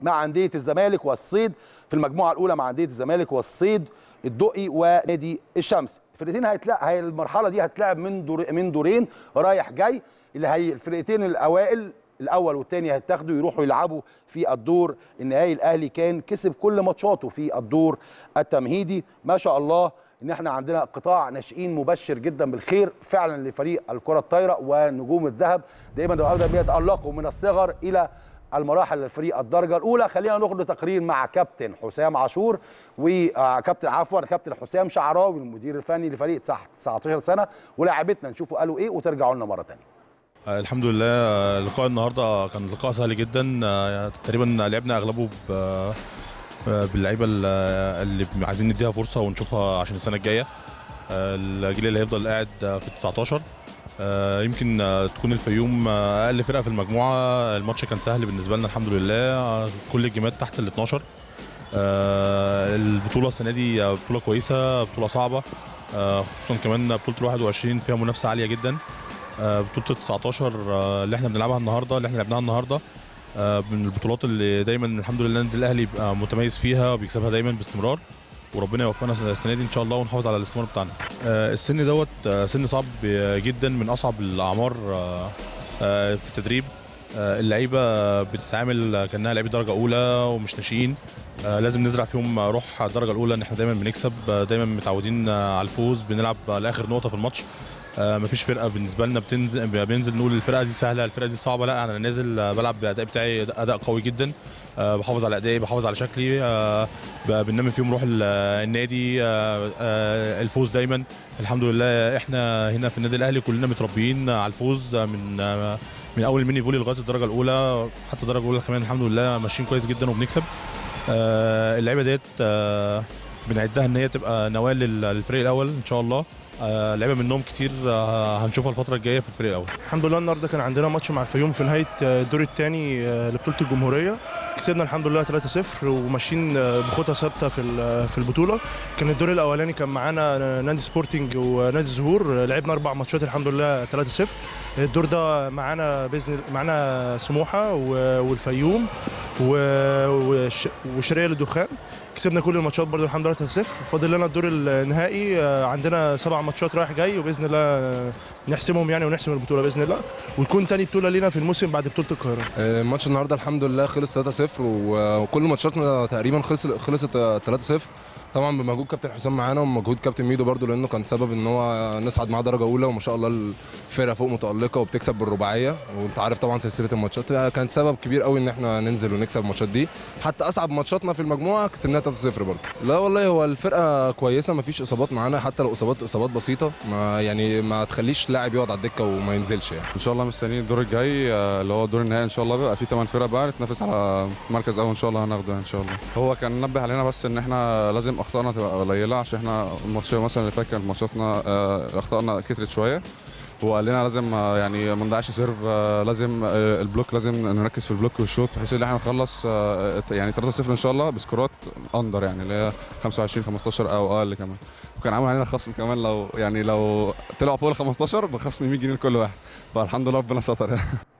مع انديه الزمالك والصيد في المجموعه الاولى مع انديه الزمالك والصيد الدقي ونادي الشمس الفرقتين هيتلعب هي المرحله دي هتلعب من دور من دورين رايح جاي اللي هي الفرقتين الاوائل الاول والثاني هيتاخدوا يروحوا يلعبوا في الدور النهائي الاهلي كان كسب كل ماتشاته في الدور التمهيدي ما شاء الله ان احنا عندنا قطاع ناشئين مبشر جدا بالخير فعلا لفريق الكره الطايره ونجوم الذهب دايما وابدا بيتالقوا من الصغر الى المراحل للفريق الدرجه الاولى خلينا ناخد تقرير مع كابتن حسام عاشور وكابتن عفوا كابتن حسام شعراوي المدير الفني لفريق تحت 19 سنه ولاعبتنا نشوفوا قالوا ايه وترجعوا لنا مره ثانيه آه، الحمد لله آه، لقاء النهارده كان لقاء سهل جدا آه، تقريبا لعبنا اغلبه ب- آه، باللعيبه ال- اللي عايزين نديها فرصه ونشوفها عشان السنه الجايه آه، الجيل اللي هيفضل قاعد آه، في ال 19 آه، يمكن آه، تكون الفيوم آه، اقل فرقه في المجموعه الماتش كان سهل بالنسبه لنا الحمد لله آه، كل الجيمات تحت ال 12 آه، البطوله السنه دي آه، بطوله كويسه بطوله صعبه آه، خصوصا كمان بطوله ال 21 فيها منافسه عاليه جدا آه، بطوله ال 19 آه، اللي احنا بنلعبها النهارده اللي احنا لعبناها النهارده آه، من البطولات اللي دايما الحمد لله النادي الاهلي بيبقى متميز فيها وبيكسبها دايما باستمرار وربنا يوفقنا السنه دي ان شاء الله ونحافظ على الاستمرار بتاعنا آه، السن دوت آه، سن صعب جدا من اصعب الاعمار آه، آه، في التدريب آه، اللعيبه بتتعامل كانها لعيبه درجه اولى ومش ناشئين آه، لازم نزرع فيهم روح الدرجه الاولى ان احنا دايما بنكسب آه، دايما متعودين آه، على الفوز بنلعب لاخر نقطه في الماتش آه، مفيش فرقه بالنسبه لنا بتنزل بننزل نقول الفرقه دي سهله الفرقه دي صعبه لا انا نازل آه، بلعب بالاداء بتاعي اداء قوي جدا آه، بحافظ على ادائي بحافظ على شكلي آه، ب- بننمي فيهم روح ال- النادي آه، آه، الفوز دايما الحمد لله احنا هنا في النادي الاهلي كلنا متربيين على الفوز آه، من آه، من اول الميني فولي لغايه الدرجه الاولى حتى الدرجه الاولى كمان الحمد لله ماشيين كويس جدا وبنكسب آه، اللعيبه ديت آه، بنعدها ان هي تبقى نواه لل- للفريق الاول ان شاء الله آه، لعيبه منهم كتير آه، هنشوفها الفتره الجايه في الفريق الاول الحمد لله النهارده كان عندنا ماتش مع الفيوم في نهايه الدور الثاني لبطوله الجمهوريه كسبنا الحمد لله 3-0 وماشيين بخطى ثابته في ال- في البطوله كان الدور الاولاني كان معانا نادي سبورتنج ونادي الزهور لعبنا اربع ماتشات الحمد لله 3-0 الدور ده معانا باذن معانا سموحه و- والفيوم و- وش- وشرقيه للدخان كسبنا كل الماتشات برضو الحمد لله 3-0 فاضل لنا الدور النهائي آه، عندنا سبع ماتشات رايح جاي وباذن الله نحسمهم يعني ونحسم البطوله باذن الله وتكون تاني بطوله لينا في الموسم بعد بطوله القاهره آه، ماتش النهارده الحمد لله خلص 3-0 و- وكل ماتشاتنا تقريبا خلص خلصت 3-0 طبعا بمجهود كابتن حسام معانا ومجهود كابتن ميدو برضو لانه كان سبب ان هو نصعد معاه درجه اولى وما شاء الله الفرقه فوق متالقه وبتكسب بالرباعيه وانت عارف طبعا سلسله الماتشات كان سبب كبير قوي ان احنا ننزل ونكسب الماتشات دي حتى اصعب ماتشاتنا في المجموعه كسبناها 3-0 برضو لا والله هو الفرقه كويسه ما فيش اصابات معانا حتى لو اصابات اصابات بسيطه ما يعني ما تخليش لاعب يقعد على الدكه وما ينزلش يعني ان شاء الله مستنيين الدور الجاي آه، اللي هو الدور النهائي ان شاء الله بيبقى فيه 8 فرق بقى نتنافس على مركز اول ان شاء الله هناخده ان شاء الله هو كان نبه علينا بس ان احنا لازم اخطائنا تبقى قليله عشان احنا الماتش مثلا اللي فات كانت ماتشاتنا آه، اخطائنا كترت شويه هو قال لنا لازم آه، يعني ما نضيعش سيرف آه، لازم آه، البلوك لازم نركز في البلوك والشوط بحيث ان احنا نخلص آه، يعني 3-0 ان شاء الله بسكورات اندر يعني اللي هي 25 15 او اقل كمان وكان عامل علينا خصم كمان لو يعني لو طلعوا فوق ال 15 بخصم 100 جنيه لكل واحد فالحمد لله ربنا ستر